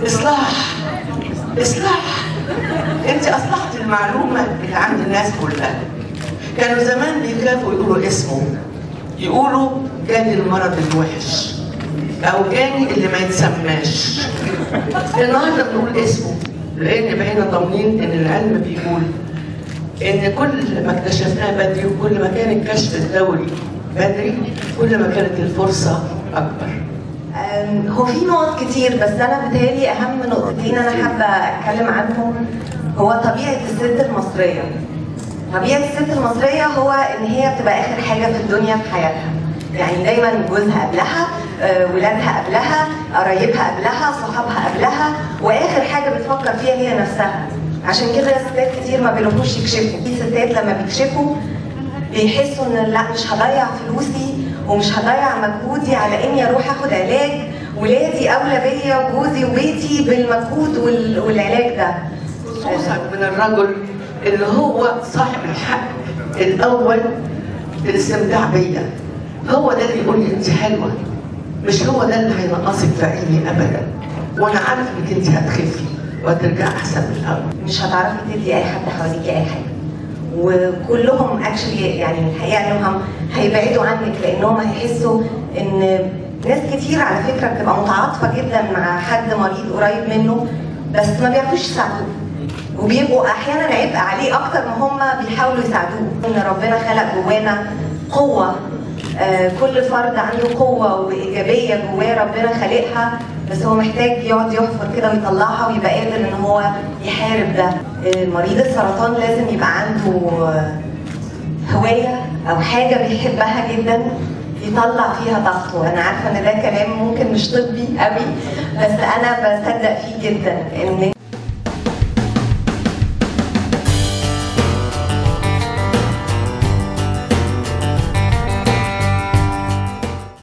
اصلاح اصلاح انت اصلحت المعلومه اللي عند الناس كلها كانوا زمان بيخافوا يقولوا اسمه يقولوا جاني المرض الوحش او جاني اللي ما يتسماش النهارده بنقول اسمه لان بقينا ضامنين ان العلم بيقول ان كل ما اكتشفناه بدري وكل ما كان الكشف الدوري بدري كل ما كانت الفرصه اكبر أم، هو في نقط كتير بس انا بتهيألي اهم نقطتين انا حابه اتكلم عنهم هو طبيعه الست المصريه طبيعه الست المصريه هو ان هي بتبقى اخر حاجه في الدنيا في حياتها يعني دايما جوزها قبلها آه، ولادها قبلها قرايبها قبلها صحابها قبلها واخر حاجه بتفكر فيها هي نفسها عشان كده ستات كتير ما بيروحوش يكشفوا في ستات لما بيكشفوا بيحسوا ان لا مش هضيع فلوسي ومش هضيع مجهودي على اني اروح اخد علاج ولادي اولى بيا وجوزي وبيتي بالمجهود وال- والعلاج ده خصوصا من الرجل اللي هو صاحب الحق الاول في الاستمتاع بيا هو ده اللي يقول لي انت حلوه مش هو ده اللي هينقصك في علمي ابدا وانا عارف انك انت هتخفي وهترجع احسن من الاول مش هتعرفي تدي اي حد حواليكي اي حاجه وكلهم اكشلي يعني الحقيقه انهم هيبعدوا عنك لانهم هيحسوا ان ناس كتير على فكره بتبقى متعاطفه جدا مع حد مريض قريب منه بس ما بيعرفوش يساعدوه وبيبقوا احيانا عبء عليه اكتر ما هم بيحاولوا يساعدوه ان ربنا خلق جوانا قوه آه، كل فرد عنده قوه وايجابيه جواه ربنا خالقها بس هو محتاج يقعد يحفر كده ويطلعها ويبقى قادر ان هو يحارب ده آه، مريض السرطان لازم يبقى عنده آه، هوايه او حاجه بيحبها جدا يطلع فيها طاقته انا عارفه ان ده كلام ممكن مش طبي قوي بس انا بصدق فيه جدا ان